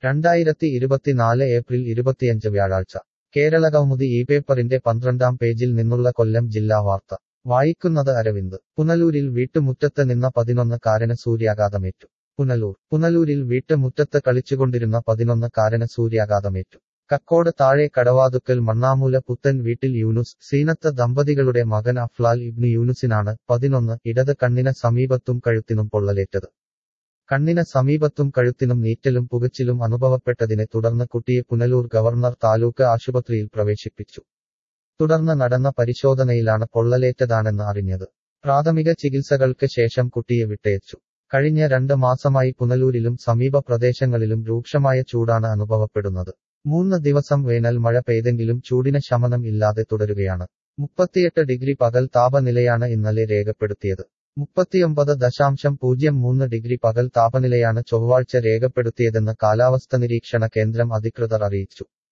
രണ്ടായിരത്തി ഇരുപത്തിനാല് ഏപ്രിൽ ഇരുപത്തിയഞ്ച് വ്യാഴാഴ്ച കേരളകൗമുദി ഈ പേപ്പറിന്റെ പന്ത്രണ്ടാം പേജിൽ നിന്നുള്ള കൊല്ലം ജില്ലാ വാർത്ത വായിക്കുന്നത് അരവിന്ദ് പുനലൂരിൽ വീട്ടുമുറ്റത്ത് നിന്ന പതിനൊന്ന് കാരന് സൂര്യാഘാതമേറ്റു പുനലൂർ പുനലൂരിൽ വീട്ടുമുറ്റത്ത് കളിച്ചുകൊണ്ടിരുന്ന പതിനൊന്ന് കാരന് സൂര്യാഘാതമേറ്റു കക്കോട് താഴെ കടവാതുക്കൽ മണ്ണാമൂല പുത്തൻ വീട്ടിൽ യൂനുസ് സീനത്ത് ദമ്പതികളുടെ മകൻ അഫ്ലാൽ ഇബ്നു യൂനുസിനാണ് പതിനൊന്ന് ഇടത് കണ്ണിന് സമീപത്തും കഴുത്തിനും പൊള്ളലേറ്റത് കണ്ണിന് സമീപത്തും കഴുത്തിനും നീറ്റലും പുകച്ചിലും അനുഭവപ്പെട്ടതിനെ തുടർന്ന് കുട്ടിയെ പുനലൂർ ഗവർണർ താലൂക്ക് ആശുപത്രിയിൽ പ്രവേശിപ്പിച്ചു തുടർന്ന് നടന്ന പരിശോധനയിലാണ് പൊള്ളലേറ്റതാണെന്ന് അറിഞ്ഞത് പ്രാഥമിക ചികിത്സകൾക്ക് ശേഷം കുട്ടിയെ വിട്ടയച്ചു കഴിഞ്ഞ രണ്ട് മാസമായി പുനലൂരിലും സമീപ പ്രദേശങ്ങളിലും രൂക്ഷമായ ചൂടാണ് അനുഭവപ്പെടുന്നത് മൂന്ന് ദിവസം വേനൽ മഴ പെയ്തെങ്കിലും ചൂടിന് ശമനം ഇല്ലാതെ തുടരുകയാണ് മുപ്പത്തിയെട്ട് ഡിഗ്രി പകൽ താപനിലയാണ് ഇന്നലെ രേഖപ്പെടുത്തിയത് മുപ്പത്തിയൊമ്പത് ദശാംശം പൂജ്യം മൂന്ന് ഡിഗ്രി പകൽ താപനിലയാണ് ചൊവ്വാഴ്ച രേഖപ്പെടുത്തിയതെന്ന് കാലാവസ്ഥ നിരീക്ഷണ കേന്ദ്രം അധികൃതർ അറിയിച്ചു